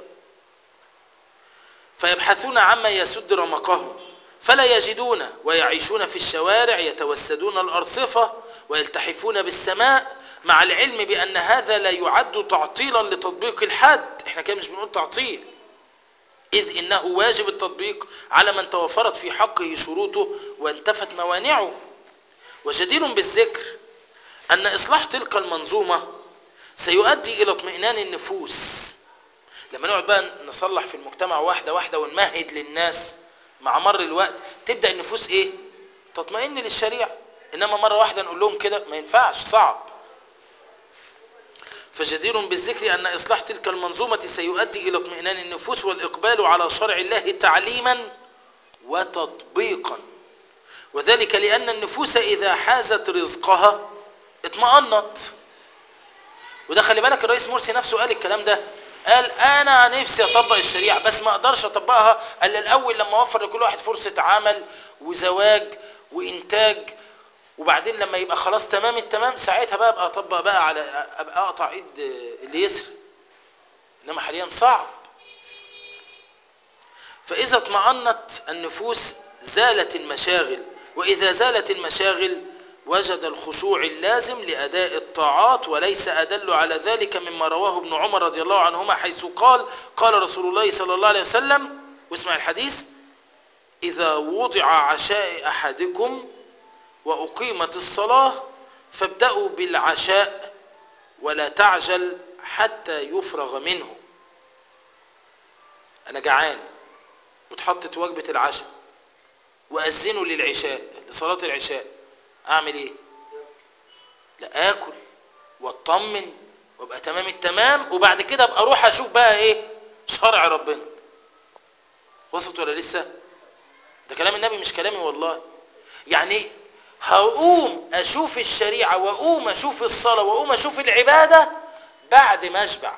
[SPEAKER 1] فيبحثون عما يسد رمقهم فلا يجدون ويعيشون في الشوارع يتوسدون الأرصفة ويلتحفون بالسماء مع العلم بأن هذا لا يعد تعطيلا لتطبيق الحد احنا كده مش بنقول تعطيل إذ إنه واجب التطبيق على من توفرت في حقه شروطه وانتفت موانعه وجدير بالذكر أن إصلاح تلك المنظومة سيؤدي إلى اطمئنان النفوس لما نقعد بقى نصلح في المجتمع واحدة واحدة ونمهد للناس مع مر الوقت تبدأ النفوس إيه؟ تطمئن للشريعة إنما مرة واحدة نقول لهم كده ما ينفعش صعب فجدير بالذكر أن إصلاح تلك المنظومة سيؤدي إلى اطمئنان النفوس والإقبال على شرع الله تعليما وتطبيقا وذلك لأن النفوس إذا حازت رزقها اطمأنت وده خلي بالك الرئيس مرسي نفسه قال الكلام ده قال انا نفسي اطبق الشريعه بس ما اقدرش اطبقها الا الاول لما اوفر لكل واحد فرصه عمل وزواج وانتاج وبعدين لما يبقى خلاص تمام التمام ساعتها بقى ابقى اطبق بقى على ابقى اقطع ايد اللي يسرق انما حاليا صعب فاذا اطمأنت النفوس زالت المشاغل واذا زالت المشاغل وجد الخشوع اللازم لأداء الطاعات وليس أدل على ذلك مما رواه ابن عمر رضي الله عنهما حيث قال قال رسول الله صلى الله عليه وسلم واسمع الحديث إذا وضع عشاء أحدكم وأقيمت الصلاة فابدأوا بالعشاء ولا تعجل حتى يفرغ منه أنا جعان وتحطت وجبة العشاء وأذنوا للعشاء لصلاة العشاء اعمل ايه لا اكل واطمن وابقى تمام التمام وبعد كده ابقى اروح اشوف بقى ايه شرع ربنا وصلت ولا لسه ده كلام النبي مش كلامي والله يعني هقوم اشوف الشريعه واقوم اشوف الصلاه واقوم اشوف العباده بعد ما اشبع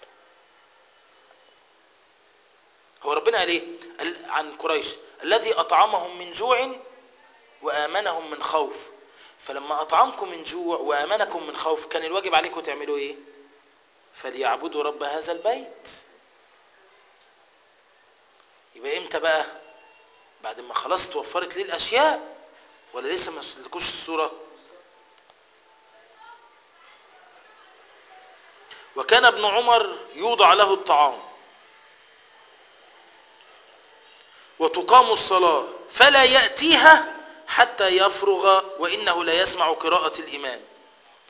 [SPEAKER 1] هو ربنا قال ايه قال عن قريش الذي اطعمهم من جوع وآمنهم من خوف فلما أطعمكم من جوع وآمنكم من خوف كان الواجب عليكم تعملوا إيه فليعبدوا رب هذا البيت يبقى إمتى بقى بعد ما خلاص توفرت ليه الأشياء ولا لسه ما سلكوش الصورة وكان ابن عمر يوضع له الطعام وتقام الصلاة فلا يأتيها حتى يفرغ وإنه لا يسمع قراءة الإمام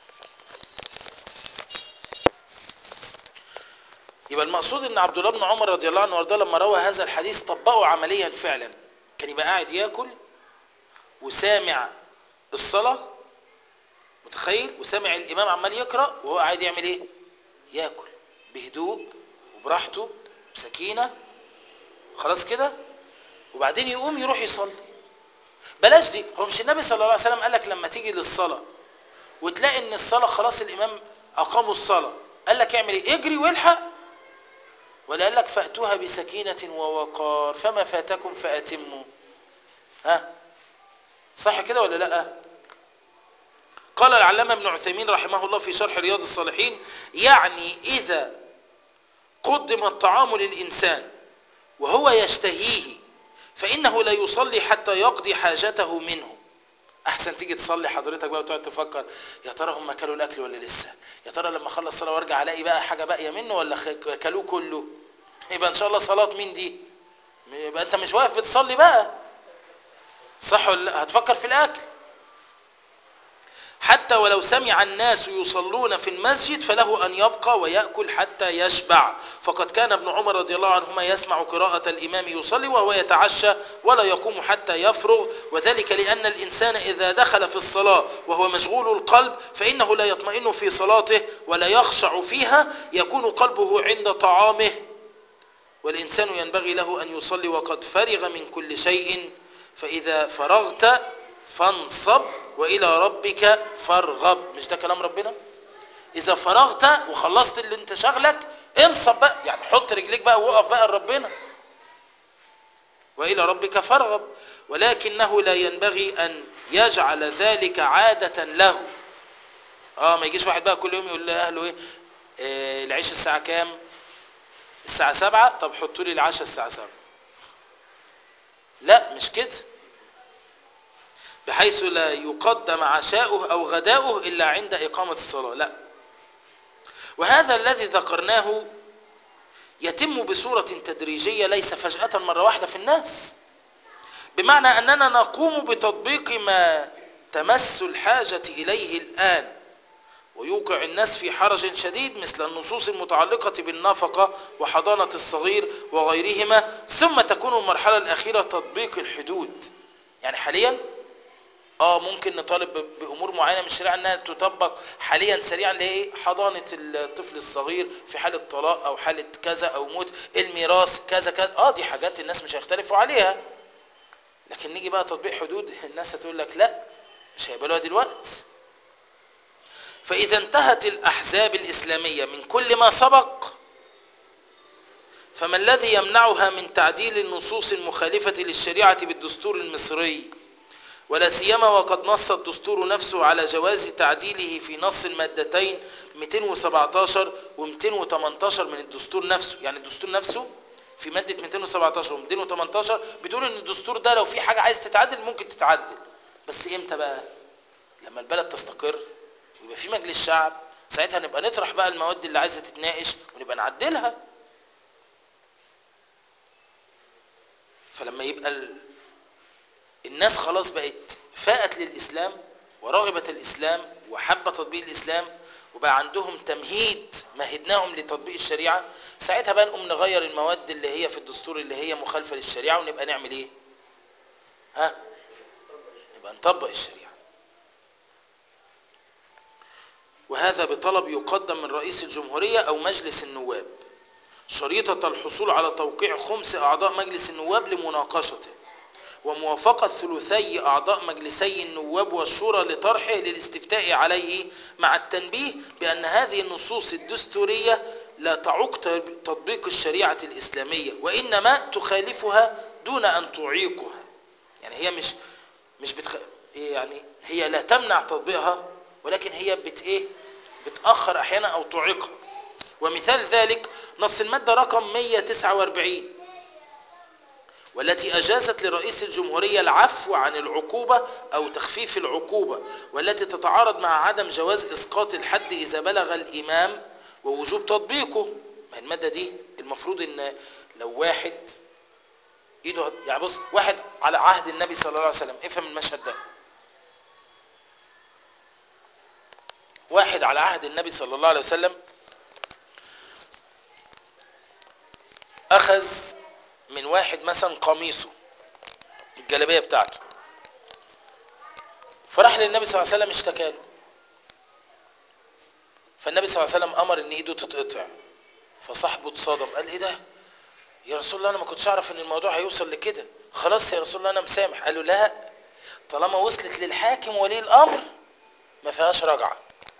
[SPEAKER 1] يبقى المقصود ان عبد الله بن عمر رضي الله عنه وارضاه لما روى هذا الحديث طبقه عمليا فعلا كان يبقى قاعد ياكل وسامع الصلاه متخيل وسامع الامام عمال يقرا وهو قاعد يعمل ايه ياكل بهدوء وبراحته بسكينه خلاص كده وبعدين يقوم يروح يصلي بلاش دي هو مش النبي صلى الله عليه وسلم قال لك لما تيجي للصلاه وتلاقي ان الصلاه خلاص الامام اقاموا الصلاه قال لك اعمل ايه اجري والحق ولا قال لك فاتوها بسكينه ووقار فما فاتكم فاتموا ها صح كده ولا لا قال العلامه ابن عثيمين رحمه الله في شرح رياض الصالحين يعني اذا قدم الطعام للانسان وهو يشتهيه فانه لا يصلي حتى يقضي حاجته منه احسن تيجي تصلي حضرتك بقى وتقعد تفكر يا ترى هم كلوا الاكل ولا لسه يا ترى لما اخلص صلاه وارجع الاقي بقى حاجه باقيه منه ولا خ- كلوه كله يبقى ان شاء الله صلاه مين دي يبقى انت مش واقف بتصلي بقى صح ولا لا هتفكر في الاكل حتى ولو سمع الناس يصلون في المسجد فله أن يبقى ويأكل حتى يشبع فقد كان ابن عمر رضي الله عنهما يسمع قراءة الإمام يصلي وهو يتعشى ولا يقوم حتى يفرغ وذلك لأن الإنسان إذا دخل في الصلاة وهو مشغول القلب فإنه لا يطمئن في صلاته ولا يخشع فيها يكون قلبه عند طعامه والإنسان ينبغي له أن يصلي وقد فرغ من كل شيء فإذا فرغت فانصب وإلى ربك فارغب مش ده كلام ربنا إذا فرغت وخلصت اللي انت شغلك انصب بقى يعني حط رجليك بقى وقف بقى لربنا وإلى ربك فارغب ولكنه لا ينبغي أن يجعل ذلك عادة له اه ما يجيش واحد بقى كل يوم يقول لأهله ايه آه العيش الساعة كام الساعة سبعة طب حطوا لي العشاء الساعة سبعة لا مش كده بحيث لا يقدم عشاؤه أو غداؤه إلا عند إقامة الصلاة لا وهذا الذي ذكرناه يتم بصورة تدريجية ليس فجأة مرة واحدة في الناس بمعنى أننا نقوم بتطبيق ما تمس الحاجة إليه الآن ويوقع الناس في حرج شديد مثل النصوص المتعلقة بالنفقة وحضانة الصغير وغيرهما ثم تكون المرحلة الأخيرة تطبيق الحدود يعني حاليا اه ممكن نطالب بامور معينه من الشريعه انها تطبق حاليا سريعا لايه حضانه الطفل الصغير في حاله طلاق او حاله كذا او موت الميراث كذا كذا اه دي حاجات الناس مش هيختلفوا عليها لكن نيجي بقى تطبيق حدود الناس هتقول لك لا مش هيقبلوها دلوقتي فاذا انتهت الاحزاب الاسلاميه من كل ما سبق فما الذي يمنعها من تعديل النصوص المخالفه للشريعه بالدستور المصري ولا سيما وقد نص الدستور نفسه على جواز تعديله في نص المادتين 217 و 218 من الدستور نفسه يعني الدستور نفسه في مادة 217 و 218 بتقول ان الدستور ده لو في حاجة عايز تتعدل ممكن تتعدل بس امتى بقى لما البلد تستقر ويبقى في مجلس شعب ساعتها نبقى نطرح بقى المواد اللي عايزة تتناقش ونبقى نعدلها فلما يبقى ال... الناس خلاص بقت فاءت للإسلام ورغبت الإسلام وحب تطبيق الإسلام وبقى عندهم تمهيد مهدناهم لتطبيق الشريعة ساعتها بقى نقوم نغير المواد اللي هي في الدستور اللي هي مخالفة للشريعة ونبقى نعمل ايه ها نبقى نطبق الشريعة وهذا بطلب يقدم من رئيس الجمهورية أو مجلس النواب شريطة الحصول على توقيع خمس أعضاء مجلس النواب لمناقشته وموافقة ثلثي أعضاء مجلسي النواب والشورى لطرحه للاستفتاء عليه مع التنبيه بأن هذه النصوص الدستورية لا تعوق تطبيق الشريعة الإسلامية وإنما تخالفها دون أن تعيقها يعني هي مش مش بتخ... يعني هي لا تمنع تطبيقها ولكن هي بت ايه بتأخر أحيانا أو تعيقها ومثال ذلك نص المادة رقم 149 والتي أجازت لرئيس الجمهورية العفو عن العقوبة أو تخفيف العقوبة والتي تتعارض مع عدم جواز إسقاط الحد إذا بلغ الإمام ووجوب تطبيقه ما المادة دي المفروض إن لو واحد إيده يعني بص واحد على عهد النبي صلى الله عليه وسلم افهم المشهد ده واحد على عهد النبي صلى الله عليه وسلم اخذ من واحد مثلا قميصه الجلابيه بتاعته فراح للنبي صلى الله عليه وسلم اشتكى له فالنبي صلى الله عليه وسلم امر ان ايده تتقطع فصاحبه اتصدم قال ايه ده يا رسول الله انا ما كنتش اعرف ان الموضوع هيوصل لكده خلاص يا رسول الله انا مسامح قال له لا طالما وصلت للحاكم ولي الامر ما فيهاش رجعه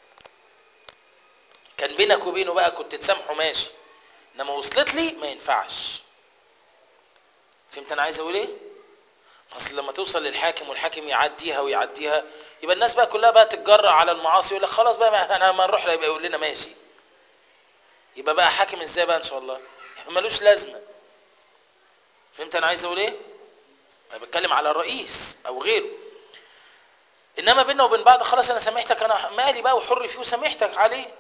[SPEAKER 1] كان بينك وبينه بقى كنت تسامحه ماشي انما وصلت لي ما ينفعش فهمت انا عايز اقول ايه اصل لما توصل للحاكم والحاكم يعديها ويعديها يبقى الناس بقى كلها بقى تتجرأ على المعاصي يقول لك خلاص بقى ما انا ما نروح له يبقى يقول لنا ماشي يبقى بقى حاكم ازاي بقى ان شاء الله ملوش لازمه فهمت انا عايز اقول ايه انا بتكلم على الرئيس او غيره انما بيننا وبين بعض خلاص انا سامحتك انا مالي بقى وحر فيه وسامحتك عليه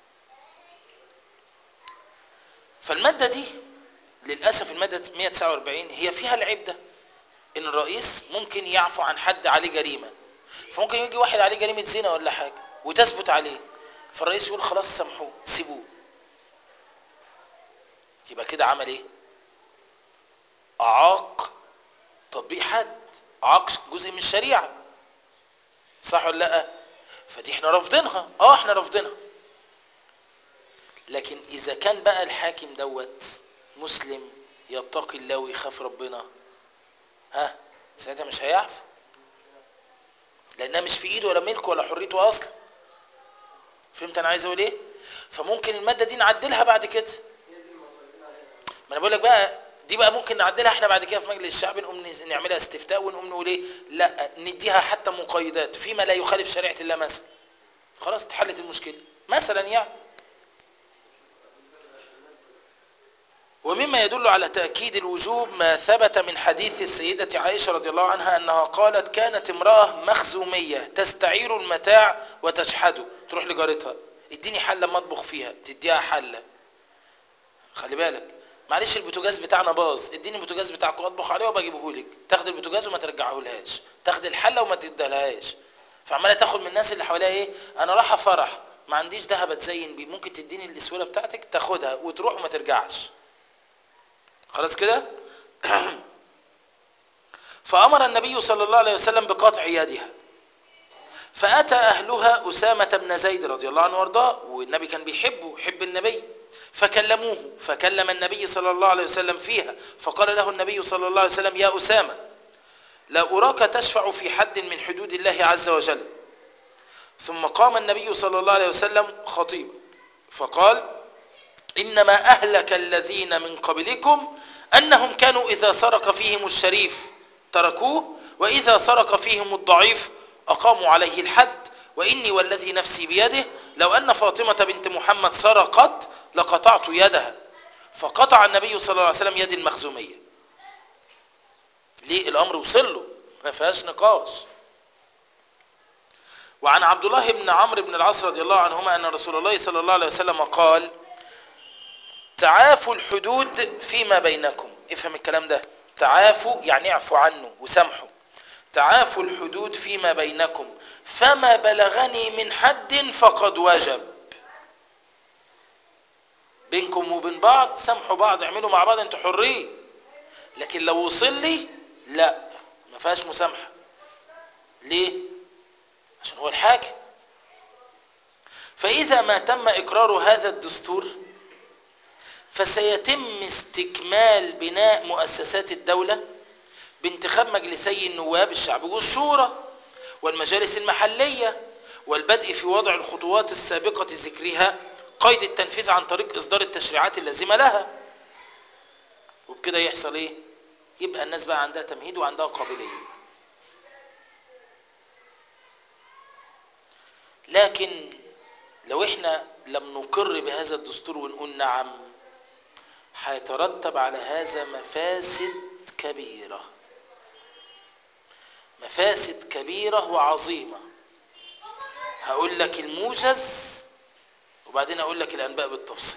[SPEAKER 1] فالماده دي للاسف الماده 149 هي فيها العيب ده ان الرئيس ممكن يعفو عن حد عليه جريمه فممكن يجي واحد عليه جريمه زنا ولا حاجه وتثبت عليه فالرئيس يقول خلاص سامحوه سيبوه يبقى كده عمل ايه اعاق تطبيق حد اعاق جزء من الشريعه صح ولا لا فدي احنا رافضينها اه احنا رافضينها لكن اذا كان بقى الحاكم دوت مسلم يتقي الله ويخاف ربنا ها ساعتها مش هيعفو لانها مش في ايده ولا ملكه ولا حريته اصلا فهمت انا عايز اقول ايه فممكن الماده دي نعدلها بعد كده ما انا بقول لك بقى دي بقى ممكن نعدلها احنا بعد كده في مجلس الشعب نقوم نعملها استفتاء ونقوم نقول ايه لا نديها حتى مقيدات فيما لا يخالف شريعه الله مثلا خلاص اتحلت المشكله مثلا يعني ومما يدل على تأكيد الوجوب ما ثبت من حديث السيدة عائشة رضي الله عنها أنها قالت كانت امرأة مخزومية تستعير المتاع وتشحده تروح لجارتها اديني حلة ما اطبخ فيها تديها حلة خلي بالك معلش البوتاجاز بتاعنا باظ اديني البوتاجاز بتاعك واطبخ عليه وبجيبه لك تاخد البوتاجاز وما ترجعه لهاش تاخد الحله وما تديهالهاش فعماله تاخد من الناس اللي حواليها ايه انا رايحه فرح ما عنديش ذهب اتزين بيه ممكن تديني الاسوره بتاعتك تاخدها وتروح وما ترجعش خلاص كده فامر النبي صلى الله عليه وسلم بقطع يدها فاتى اهلها اسامه بن زيد رضي الله عنه وارضاه والنبي كان بيحبه يحب النبي فكلموه فكلم النبي صلى الله عليه وسلم فيها فقال له النبي صلى الله عليه وسلم يا أسامة لا أراك تشفع في حد من حدود الله عز وجل ثم قام النبي صلى الله عليه وسلم خطيبا فقال إنما أهلك الذين من قبلكم أنهم كانوا إذا سرق فيهم الشريف تركوه وإذا سرق فيهم الضعيف أقاموا عليه الحد وإني والذي نفسي بيده لو أن فاطمة بنت محمد سرقت لقطعت يدها فقطع النبي صلى الله عليه وسلم يد المخزومية ليه الأمر وصل له ما فيهاش نقاش وعن عبد الله بن عمرو بن العاص رضي الله عنهما أن رسول الله صلى الله عليه وسلم قال تعافوا الحدود فيما بينكم افهم الكلام ده تعافوا يعني اعفوا عنه وسامحوا تعافوا الحدود فيما بينكم فما بلغني من حد فقد وجب بينكم وبين بعض سامحوا بعض اعملوا مع بعض انتوا حرين لكن لو وصل لي لا ما فيهاش مسامحه ليه عشان هو الحاكم فاذا ما تم اقرار هذا الدستور فسيتم استكمال بناء مؤسسات الدوله بانتخاب مجلسي النواب الشعب والشورى والمجالس المحليه والبدء في وضع الخطوات السابقه ذكرها قيد التنفيذ عن طريق إصدار التشريعات اللازمة لها وبكده يحصل إيه؟ يبقى الناس بقى عندها تمهيد وعندها قابلية لكن لو احنا لم نقر بهذا الدستور ونقول نعم هيترتب على هذا مفاسد كبيرة مفاسد كبيرة وعظيمة هقول لك الموجز وبعدين اقول لك الانباء بالتفصيل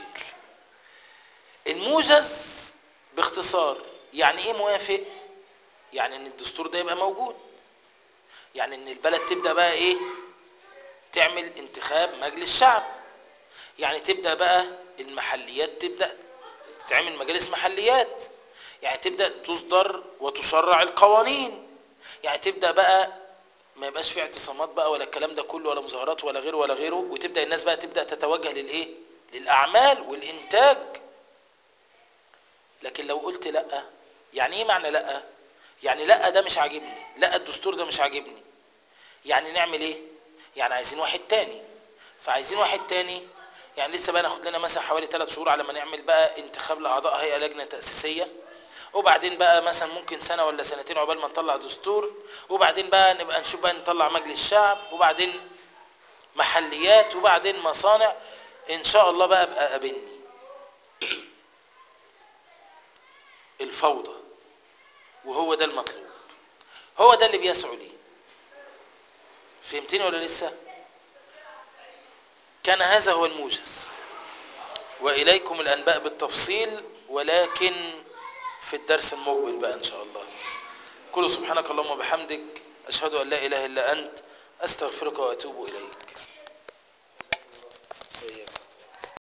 [SPEAKER 1] الموجز باختصار يعني ايه موافق يعني ان الدستور ده يبقى موجود يعني ان البلد تبدا بقى ايه تعمل انتخاب مجلس شعب يعني تبدا بقى المحليات تبدا تعمل مجالس محليات يعني تبدا تصدر وتشرع القوانين يعني تبدا بقى ما يبقاش في اعتصامات بقى ولا الكلام ده كله ولا مظاهرات ولا غيره ولا غيره وتبدا الناس بقى تبدا تتوجه للايه للاعمال والانتاج لكن لو قلت لا يعني ايه معنى لا يعني لا ده مش عاجبني لا الدستور ده مش عاجبني يعني نعمل ايه يعني عايزين واحد تاني فعايزين واحد تاني يعني لسه بقى ناخد لنا مثلا حوالي 3 شهور على ما نعمل بقى انتخاب لاعضاء هيئه لجنه تاسيسيه وبعدين بقى مثلا ممكن سنه ولا سنتين عقبال ما نطلع دستور وبعدين بقى نبقى نشوف بقى نطلع مجلس شعب وبعدين محليات وبعدين مصانع ان شاء الله بقى ابقى قابلني الفوضى وهو ده المطلوب هو ده اللي بيسعوا ليه فهمتني ولا لسه كان هذا هو الموجز وإليكم الأنباء بالتفصيل ولكن في الدرس المقبل بقى إن شاء الله كل سبحانك اللهم وبحمدك أشهد أن لا إله إلا أنت أستغفرك وأتوب إليك